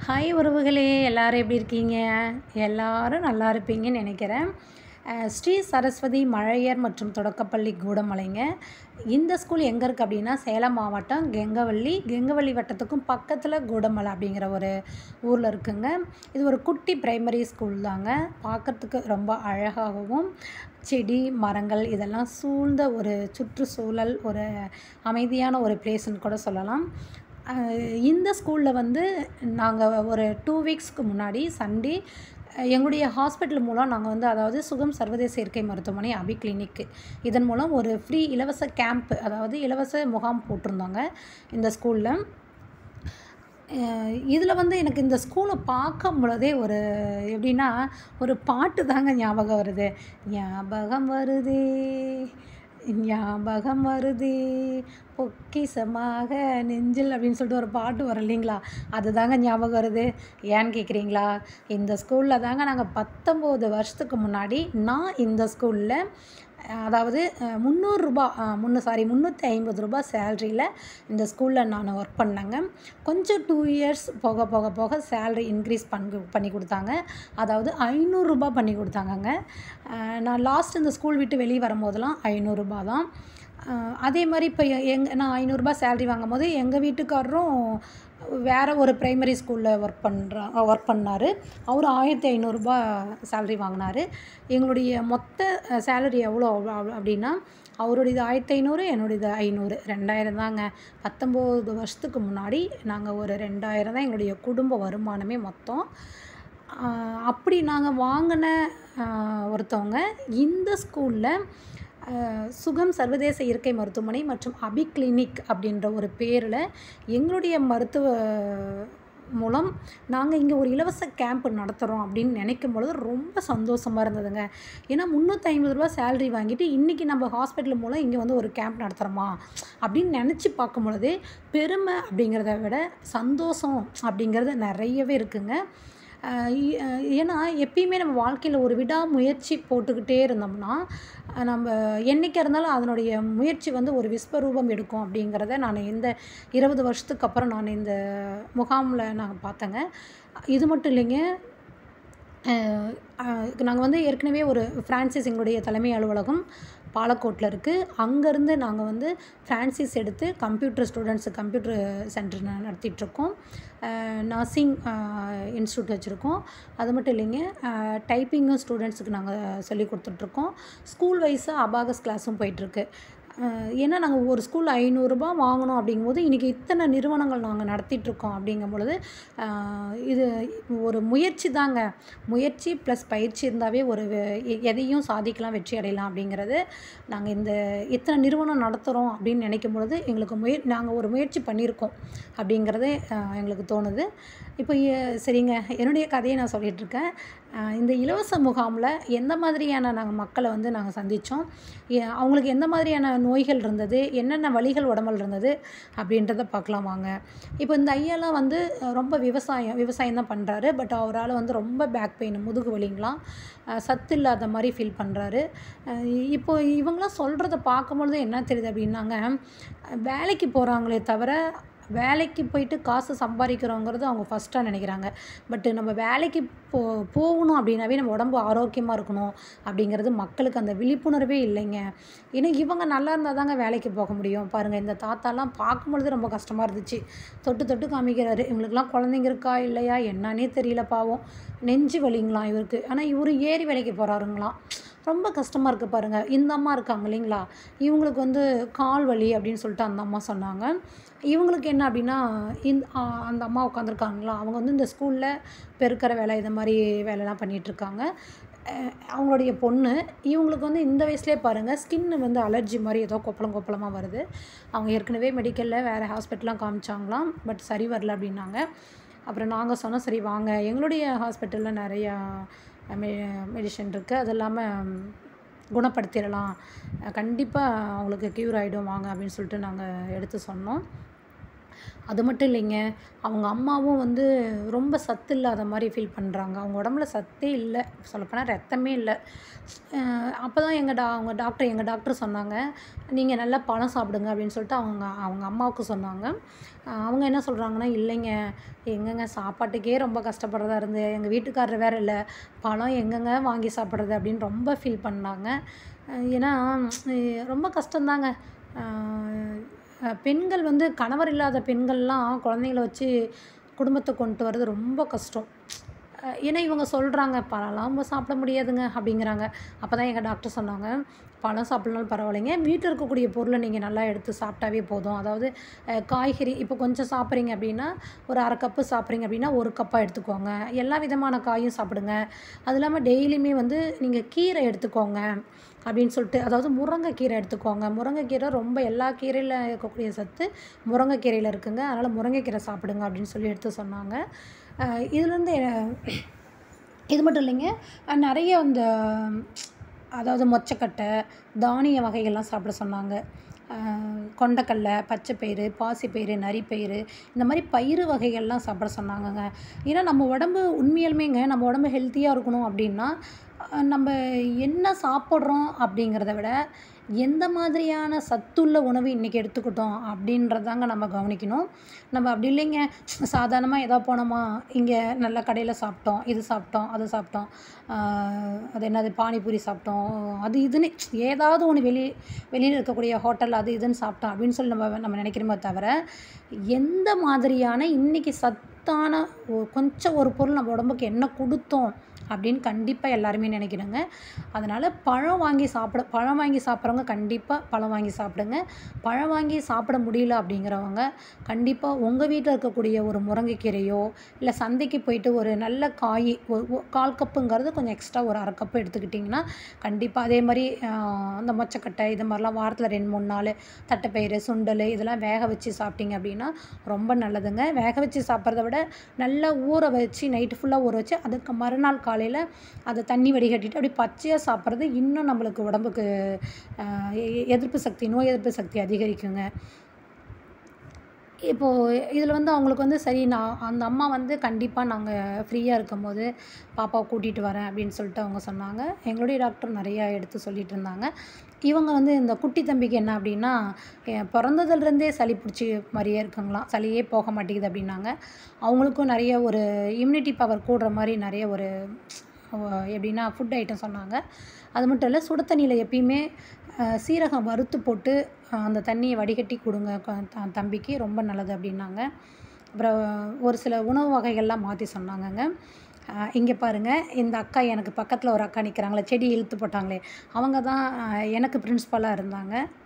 hi உறவுகளே எல்லாரும் எப்படி இருக்கீங்க எல்லாரும் நல்லா இருப்பீங்கன்னு நினைக்கிறேன் அஹ் ஸ்ரீ சரஸ்வதி மழையர் மற்றும் தொடக்கப்பள்ளி கூடமலைங்க இந்த ஸ்கூல் எங்கே இருக்குது அப்படின்னா சேலம் மாவட்டம் கெங்கவள்ளி கெங்கவள்ளி வட்டத்துக்கும் பக்கத்தில் கூடமலை அப்படிங்கிற ஒரு ஊரில் இருக்குங்க இது ஒரு குட்டி பிரைமரி ஸ்கூல் தாங்க பார்க்கறதுக்கு ரொம்ப அழகாகவும் செடி மரங்கள் இதெல்லாம் சூழ்ந்த ஒரு சுற்றுச்சூழல் ஒரு அமைதியான ஒரு பிளேஸ்ன்னு கூட சொல்லலாம் அஹ் இந்த ஸ்கூலில் வந்து நாங்கள் ஒரு டூ வீக்ஸ்க்கு முன்னாடி சண்டே எங்களுடைய ஹாஸ்பிட்டல் மூலம் நாங்கள் வந்து அதாவது சுகம் சர்வதேச இயற்கை மருத்துவமனை அபி கிளினிக் இதன் மூலம் ஒரு ஃப்ரீ இலவச கேம்ப் அதாவது இலவச முகாம் போட்டிருந்தோங்க இந்த ஸ்கூலில் இதில் வந்து எனக்கு இந்த ஸ்கூலை பார்க்கும் பொழுதே ஒரு எப்படின்னா ஒரு பாட்டு தாங்க ஞாபகம் வருது ஞாபகம் வருதே ஞாபகம் வருதே பொக்கிசமாக நெஞ்சில் அப்படின்னு சொல்லிட்டு ஒரு பாட்டு வரும் இல்லைங்களா அதுதாங்க ஞாபகம் வருது ஏன்னு கேட்குறீங்களா இந்த ஸ்கூலில் தாங்க நாங்கள் பத்தொம்போது வருஷத்துக்கு முன்னாடி நான் இந்த ஸ்கூலில் அதாவது முந்நூறுரூபா முன்னூ சாரி முந்நூற்றி ஐம்பது ரூபா சேல்ரியில் இந்த ஸ்கூலில் நான் ஒர்க் பண்ணேங்க கொஞ்சம் டூ இயர்ஸ் போக போக போக சேல்ரி இன்க்ரீஸ் பண்ணி பண்ணி கொடுத்தாங்க அதாவது ஐநூறுரூபா பண்ணி கொடுத்தாங்கங்க அஹ் நான் லாஸ்ட் இந்த ஸ்கூல் விட்டு வெளியே வரும்போதெல்லாம் ஐநூறுரூபா தான் அஹ் அதே மாதிரி இப்போ எங் நான் ஐநூறுரூபா சேல்ரி வாங்கும் போது எங்கள் வீட்டுக்காரரும் வேறு ஒரு ப்ரைமரி ஸ்கூலில் ஒர்க் பண்ணுறா ஒர்க் பண்ணார் அவர் ஆயிரத்தி ஐநூறுரூபா சேல்ரி வாங்கினார் எங்களுடைய மொத்த சேலரி எவ்வளோ அவ்வளோ அப்படின்னா அவருடையது ஆயிரத்தி ஐநூறு என்னுடையது ஐநூறு ரெண்டாயிரம் தாங்க பத்தொம்போது வருஷத்துக்கு முன்னாடி நாங்கள் ஒரு ரெண்டாயிரம் தான் எங்களுடைய குடும்ப வருமானமே மொத்தம் ஆஹ் அப்படி நாங்கள் வாங்கின ஆஹ் ஒருத்தவங்க இந்த ஸ்கூலில் சுகம் சர்வதேச இயற்கை மருத்துவமனை மற்றும் அபி கிளினிக் அப்படின்ற ஒரு பேரில் எங்களுடைய மருத்துவ மூலம் நாங்கள் இங்கே ஒரு இலவச கேம்ப் நடத்துகிறோம் அப்படின்னு நினைக்கும் பொழுது ரொம்ப சந்தோஷமாக இருந்ததுங்க ஏன்னா முந்நூற்றி ஐம்பது ரூபா சேலரி வாங்கிட்டு இன்றைக்கி நம்ம ஹாஸ்பிட்டல் மூலம் இங்கே வந்து ஒரு கேம்ப் நடத்துகிறோமா அப்படின்னு நினச்சி பார்க்கும் பொழுது பெருமை அப்படிங்கிறத விட சந்தோஷம் அப்படிங்கிறது நிறையவே இருக்குங்க அஹ் இ- அஹ் ஏன்னா எப்பயுமே நம்ம வாழ்க்கையில் ஒரு விடாமுயற்சி போட்டுக்கிட்டே இருந்தோம்னா அஹ் நம்ம என்றைக்கா இருந்தாலும் அதனுடைய முயற்சி வந்து ஒரு விஸ்வரூபம் எடுக்கும் அப்படிங்கிறத நான் இந்த இருபது வருஷத்துக்கு அப்புறம் நான் இந்த முகாமில் நான் பார்த்தேங்க இது மட்டும் இல்லைங்க நாங்கள் வந்து ஏற்கனவே ஒரு ஃப்ரான்சிஸ் எங்களுடைய தலைமை அலுவலகம் பாலக்கோட்டில் இருக்குது அங்கேருந்து நாங்கள் வந்து ஃப்ரான்சிஸ் எடுத்து கம்ப்யூட்டர் ஸ்டூடெண்ட்ஸு கம்ப்யூட்டர் சென்டர் நடத்திட்டுருக்கோம் நர்சிங் இன்ஸ்டியூட் வச்சுருக்கோம் அது மட்டும் இல்லைங்க டைப்பிங்கும் ஸ்டூடெண்ட்ஸுக்கு நாங்கள் சொல்லி கொடுத்துட்ருக்கோம் ஸ்கூல் வைஸாக அபாகஸ் கிளாஸும் போயிட்டுருக்கு அஹ் ஏன்னா நாங்கள் ஒரு ஸ்கூலில் ஐநூறுரூபா வாங்கணும் அப்படிங்கும்போது இன்றைக்கி இத்தனை நிறுவனங்கள் நாங்கள் நடத்திட்டுருக்கோம் அப்படிங்கும் பொழுது அஹ் இது ஒரு முயற்சி தாங்க முயற்சி ப்ளஸ் பயிற்சி இருந்தாவே ஒரு வெ- எ- எதையும் சாதிக்கலாம் வெற்றி அடையலாம் அப்படிங்கிறது நாங்கள் இந்த இத்தனை நிறுவனம் நடத்துகிறோம் அப்படின்னு நினைக்கும் பொழுது எங்களுக்கு முய நாங்கள் ஒரு முயற்சி பண்ணியிருக்கோம் அப்படிங்கிறது அஹ் எங்களுக்கு தோணுது இப்போ எ- சரிங்க என்னுடைய கதையை நான் சொல்லிட்டு இருக்கேன் அஹ் இந்த இலவச முகாமில் எந்த மாதிரியான நாங்கள் மக்களை வந்து நாங்கள் சந்தித்தோம் அவங்களுக்கு எந்த மாதிரியான நோய்கள் இருந்தது என்னென்ன வலிகள் உடம்புல இருந்தது அப்படின்றத பார்க்கலாம் வாங்க இப்போ இந்த ஐயாலாம் வந்து அஹ், ரொம்ப விவசாயம் விவசாயம் தான் பண்ணுறாரு பட் அவரால் வந்து ரொம்ப பேக் பெயின் முதுகு வலிங்களாம் அஹ், சத்து இல்லாத மாதிரி ஃபீல் பண்ணுறாரு இப்போ இவங்களாம் சொல்கிறத பார்க்கும்பொழுது என்ன தெரியுது அப்படின்னாங்க அஹ், வேலைக்கு போகிறாங்களே தவிர வேலைக்கு போயிட்டு காசு சம்பாதிக்கிறோங்கிறது அவங்க ஃபஸ்ட்டாக நினைக்கிறாங்க பட்டு நம்ம வேலைக்கு போ போகணும் அப்படின்னாவே நம்ம உடம்பு ஆரோக்கியமாக இருக்கணும் அப்படிங்கிறது மக்களுக்கு அந்த விழிப்புணர்வே இல்லைங்க ஏன்னா இவங்க நல்லா இருந்தால் தாங்க வேலைக்கு போக முடியும் பாருங்கள் இந்த தாத்தாலாம் பார்க்கும்பொழுது ரொம்ப கஷ்டமாக இருந்துச்சு தொட்டு தொட்டு காமிக்கிறாரு இவங்களுக்குலாம் குழந்தைங்க இருக்கா இல்லையா என்னன்னே தெரியல பாவம் நெஞ்சு வலிங்களாம் இவருக்கு ஆனால் இவர் ஏறி வேலைக்கு போகிறாருங்களாம் ரொம்ப கஷ்டமாக இருக்குது பாருங்கள் இந்த அம்மா இருக்காங்க இல்லைங்களா இவங்களுக்கு வந்து கால் வலி அப்படின்னு சொல்லிட்டு அந்த அம்மா சொன்னாங்க இவங்களுக்கு என்ன அப்படின்னா இந்த ஆ, அந்த அம்மா உட்காந்துருக்காங்களா அவங்க வந்து இந்த ஸ்கூலில் பெருக்கிற வேலை இது மாதிரி வேலைலாம் பண்ணிகிட்ருக்காங்க அவங்களுடைய பொண்ணு இவங்களுக்கு வந்து இந்த வயசுலேயே பாருங்கள் ஸ்கின்னு வந்து அலர்ஜி மாதிரி ஏதோ கொப்பளம் கொப்பளமாக வருது அவங்க ஏற்கனவே மெடிக்கலில் வேறு ஹாஸ்பிட்டலாம் காமிச்சாங்களாம் பட் சரி வரல அப்படின்னாங்க அப்புறம் நாங்கள் சொன்னோம் சரி வாங்க எங்களுடைய ஹாஸ்பிட்டலில் நிறையா மெ மெடிஷன் இருக்குது அது இல்லாமல் குணப்படுத்திடலாம் கண்டிப்பாக அவங்களுக்கு க்யூர் ஆகிடும் வாங்க அப்படின்னு சொல்லிட்டு நாங்கள் எடுத்து சொன்னோம் அது மட்டும் இல்லைங்க அவங்க அம்மாவும் வந்து ரொம்ப சத்து இல்லாத மாதிரி ஃபீல் பண்ணுறாங்க அவங்க உடம்புல சத்தே இல்லை சொல்லப்போனால் ரத்தமே இல்லை அப்போ தான் எங்கள் டா அவங்க டாக்டர் எங்கள் டாக்டர் சொன்னாங்க நீங்கள் நல்லா பழம் சாப்பிடுங்க அப்படின்னு சொல்லிட்டு அவங்க அவங்க அம்மாவுக்கு சொன்னாங்க அஹ் அவங்க என்ன சொல்கிறாங்கன்னா இல்லைங்க எங்கங்க சாப்பாட்டுக்கே ரொம்ப கஷ்டப்படுறதா இருந்து எங்கள் வீட்டுக்காரர் வேறு இல்லை பழம் எங்கங்க வாங்கி சாப்பிட்றது அப்படின்னு ரொம்ப ஃபீல் பண்ணாங்க அஹ் ஏன்னா அஹ் ரொம்ப கஷ்டந்தாங்க அஹ் அஹ் பெண்கள் வந்து கணவர் இல்லாத பெண்கள்லாம் குழந்தைங்கள வச்சு குடும்பத்தை கொண்டு வர்றது ரொம்ப கஷ்டம் அஹ் ஏன்னா இவங்க சொல்கிறாங்க பழம்லாம் நம்ம சாப்பிட முடியாதுங்க அப்படிங்கிறாங்க அப்போ தான் எங்கள் டாக்டர் சொன்னாங்க பழம் சாப்பிட்லனாலும் பரவாயில்லைங்க வீட்டில் இருக்கக்கூடிய பொருளை நீங்கள் நல்லா எடுத்து சாப்பிட்டாவே போதும் அதாவது அஹ் காய்கறி இப்போ கொஞ்சம் சாப்பிட்றீங்க அப்படின்னா ஒரு அரை கப்பு சாப்பிட்றீங்க அப்படின்னா ஒரு கப்பாக எடுத்துக்கோங்க எல்லா விதமான காயும் சாப்பிடுங்க அது இல்லாமல் டெய்லியுமே வந்து நீங்கள் கீரை எடுத்துக்கோங்க அப்படின்னு சொல்லிட்டு அதாவது முருங்கைக்கீரை எடுத்துக்கோங்க முருங்கைக்கீரை ரொம்ப எல்லா கீரையில் இருக்கக்கூடிய சத்து முருங்கைக்கீரையில் இருக்குங்க அதனால் முருங்கைக்கீரை சாப்பிடுங்க அப்படின்னு சொல்லி எடுத்து சொன்னாங்க அஹ் இதுலேருந்து அஹ் இது மட்டும் இல்லைங்க அஹ் நிறைய அந்த அதாவது மொச்சக்கட்டை தானிய வகைகள்லாம் சாப்பிட சொன்னாங்க அஹ் கொண்டக்கடலை பச்சைப்பயிறு பாசிப்பயிறு நரிப்பயிறு இந்த மாதிரி பயிறு வகைகள்லாம் சாப்பிட சொன்னாங்கங்க ஏன்னா நம்ம உடம்பு உண்மையாலுமேங்க நம்ம உடம்பு ஹெல்த்தியாக இருக்கணும் அப்படின்னா அஹ் நம்ம என்ன சாப்பிட்றோம் அப்படிங்கிறத விட எந்த மாதிரியான சத்துள்ள உணவு இன்றைக்கி எடுத்துக்கிட்டோம் அப்படின்றதாங்க நம்ம கவனிக்கணும் நம்ம அப்படி இல்லைங்க சாதாரணமாக ஏதோ போனோமா இங்கே நல்ல கடையில் சாப்பிட்டோம் இது சாப்பிட்டோம் அது சாப்பிட்டோம் ஆஹ் அது என்னது பானிபூரி சாப்பிட்டோம் அது இதுன்னு ஏதாவது ஒன்று வெளி வெளியில் இருக்கக்கூடிய ஹோட்டல் அது இதுன்னு சாப்பிட்டோம் அப்படின்னு சொல்லி நம்ம நம்ம நினைக்கிறோமே தவிர எந்த மாதிரியான இன்றைக்கி சத்தான ஒ- கொஞ்சம் ஒரு பொருள் நம்ம உடம்புக்கு என்ன கொடுத்தோம் அப்படின்னு கண்டிப்பாக எல்லாருமே நினைக்கணுங்க அதனால் பழம் வாங்கி சாப்பிட பழம் வாங்கி சாப்பிட்றவங்க கண்டிப்பாக பழம் வாங்கி சாப்பிடுங்க பழம் வாங்கி சாப்பிட முடியல அப்படிங்கிறவங்க கண்டிப்பாக உங்கள் வீட்டில் இருக்கக்கூடிய ஒரு முருங்கைக்கீரையோ இல்லை சந்தைக்கு போயிட்டு ஒரு நல்ல காய் ஒரு ஒ- கால் கப்புங்கிறது கொஞ்சம் எக்ஸ்ட்ரா ஒரு அரை கப்பு எடுத்துக்கிட்டிங்கன்னா கண்டிப்பாக அதே மாதிரி ஆஹ், அந்த மொச்சக்கட்டை இது மாதிரிலாம் வாரத்தில் ரெண்டு மூணு நாள் தட்டைப்பயிறு சுண்டல் இதெல்லாம் வேக வச்சு சாப்பிட்டீங்க அப்படின்னா ரொம்ப நல்லதுங்க வேக வச்சு சாப்பிட்றத விட நல்லா ஊற வச்சு நைட்டு ஃபுல்லாக ஊற வச்சு அதுக்கு மறுநாள் காலையில் அதை தண்ணி வடிகட்டிட்டு அப்படியே பச்சையாக சாப்பிட்றது இன்னும் நம்மளுக்கு உடம்புக்கு ஆஹ், எ- எதிர்ப்பு சக்தி நோய் எதிர்ப்பு சக்தி அதிகரிக்குங்க இப்போது இதில் வந்து அவங்களுக்கு வந்து சரி நான் அந்த அம்மா வந்து கண்டிப்பாக நாங்கள் ஃப்ரீயாக இருக்கும்போது பாப்பாவை கூட்டிகிட்டு வரேன் அப்படின்னு சொல்லிட்டு அவங்க சொன்னாங்க எங்களுடைய டாக்டர் நிறையா எடுத்து சொல்லிட்டு இருந்தாங்க இவங்க வந்து இந்த குட்டி தம்பிக்கு என்ன அப்படின்னா என் பிறந்ததுலேருந்தே சளி பிடிச்சி மாதிரியே இருக்குங்களாம் சளியே போக மாட்டேங்குது அப்படின்னாங்க அவங்களுக்கும் நிறைய ஒரு இம்யூனிட்டி பவர் கூடுற மாதிரி நிறைய ஒரு அஹ், எப்படின்னா ஃபுட் ஐட்டம் சொன்னாங்க அது மட்டும் இல்லை சுடு தண்ணியில் எப்பயுமே அஹ், சீரகம் வறுத்து போட்டு அஹ், அந்த தண்ணியை வடிகட்டி கொடுங்க க- த- தம்பிக்கு ரொம்ப நல்லது அப்படின்னாங்க அப்புறம் ஒரு சில உணவு வகைகள்லாம் மாற்றி சொன்னாங்கங்க இங்கே பாருங்கள் இந்த அக்கா எனக்கு பக்கத்தில் ஒரு அக்கா நிற்கிறாங்களே செடி இழுத்து போட்டாங்களே அவங்க தான் அஹ், எனக்கு பிரின்ஸ்பலாக இருந்தாங்க